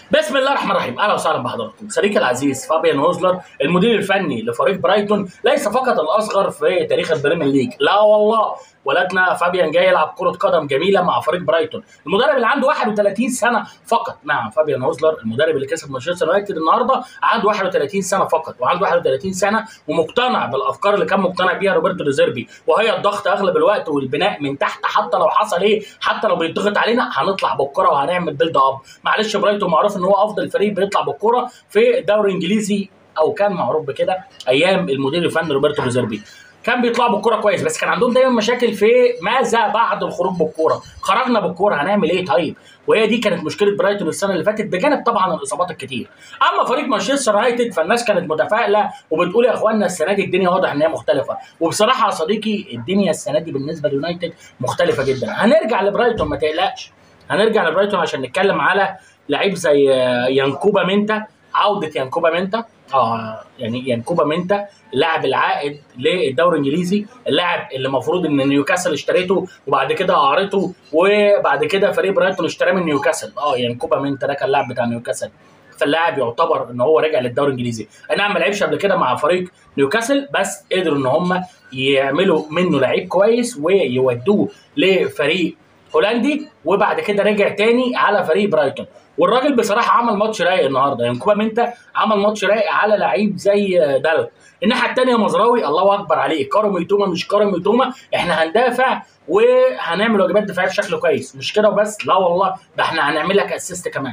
بسم الله الرحمن الرحيم اهلا وسهلا بحضراتكم صديقي العزيز فابيان هوزلر المدير الفني لفريق برايتون ليس فقط الاصغر في تاريخ البريمير ليج لا والله ولدنا فابيان جاي يلعب كره قدم جميله مع فريق برايتون المدرب اللي عنده 31 سنه فقط نعم فابيان هوزلر المدرب اللي كسب مانشستر يونايتد النهارده عنده 31 سنه فقط وعنده 31 سنه ومقتنع بالافكار اللي كان مقتنع بيها روبرتو ديزيربي وهي الضغط اغلب الوقت والبناء من تحت حتى لو حصل ايه حتى لو بيضغط علينا هنطلع بالكره وهنعمل بيلد اب معلش برايتون معروف ان هو افضل فريق بيطلع بالكره في الدوري الانجليزي او كان معروف بكده ايام المدير الفني روبرتو ديزيربي كان بيطلعوا بالكوره كويس بس كان عندهم دايما مشاكل في ماذا بعد الخروج بالكوره خرجنا بالكوره هنعمل ايه طيب وهي دي كانت مشكله برايتون السنه اللي فاتت بجانب طبعا الاصابات الكتير اما فريق مانشستر يونايتد فالناس كانت متفائله وبتقول يا اخوانا السنه دي الدنيا واضح ان هي مختلفه وبصراحه يا صديقي الدنيا السنه دي بالنسبه ليونايتد مختلفه جدا هنرجع لبرايتون ما تقلقش هنرجع لبرايتون عشان نتكلم على لعيب زي يانكوبا مينتا عوده يانكوبا مينتا اه يعني يانكوبا مينتا اللاعب العائد للدوري الانجليزي اللاعب اللي المفروض ان نيوكاسل اشتريته وبعد كده اعارته وبعد كده فريق برايتون اشتراه من نيوكاسل اه يانكوبا مينتا ده كان اللاعب بتاع نيوكاسل فاللاعب يعتبر ان هو رجع للدوري الانجليزي اي نعم ما لعبش قبل كده مع فريق نيوكاسل بس قدروا ان هم يعملوا منه لعيب كويس ويودوه لفريق هولندي وبعد كده رجع تاني على فريق برايتون والراجل بصراحه عمل ماتش رايق النهارده يعني كوبا مينتا عمل ماتش رايق على لعيب زي دالوت الناحيه الثانيه مزراوي الله اكبر عليه كارو ميتوما مش كارو ميتوما احنا هندافع وهنعمل واجبات دفاعيه بشكل كويس مش كده وبس لا والله ده احنا هنعمل لك اسيست كمان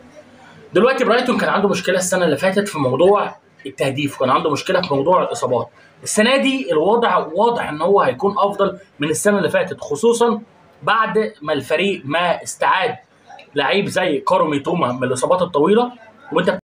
دلوقتي برايتون كان عنده مشكله السنه اللي فاتت في موضوع التهديف كان عنده مشكله في موضوع الاصابات السنه دي الوضع واضح ان هو هيكون افضل من السنه اللي فاتت خصوصا بعد ما الفريق ما استعاد لعيب زي كارو ميتوما من الاصابات الطويله وانت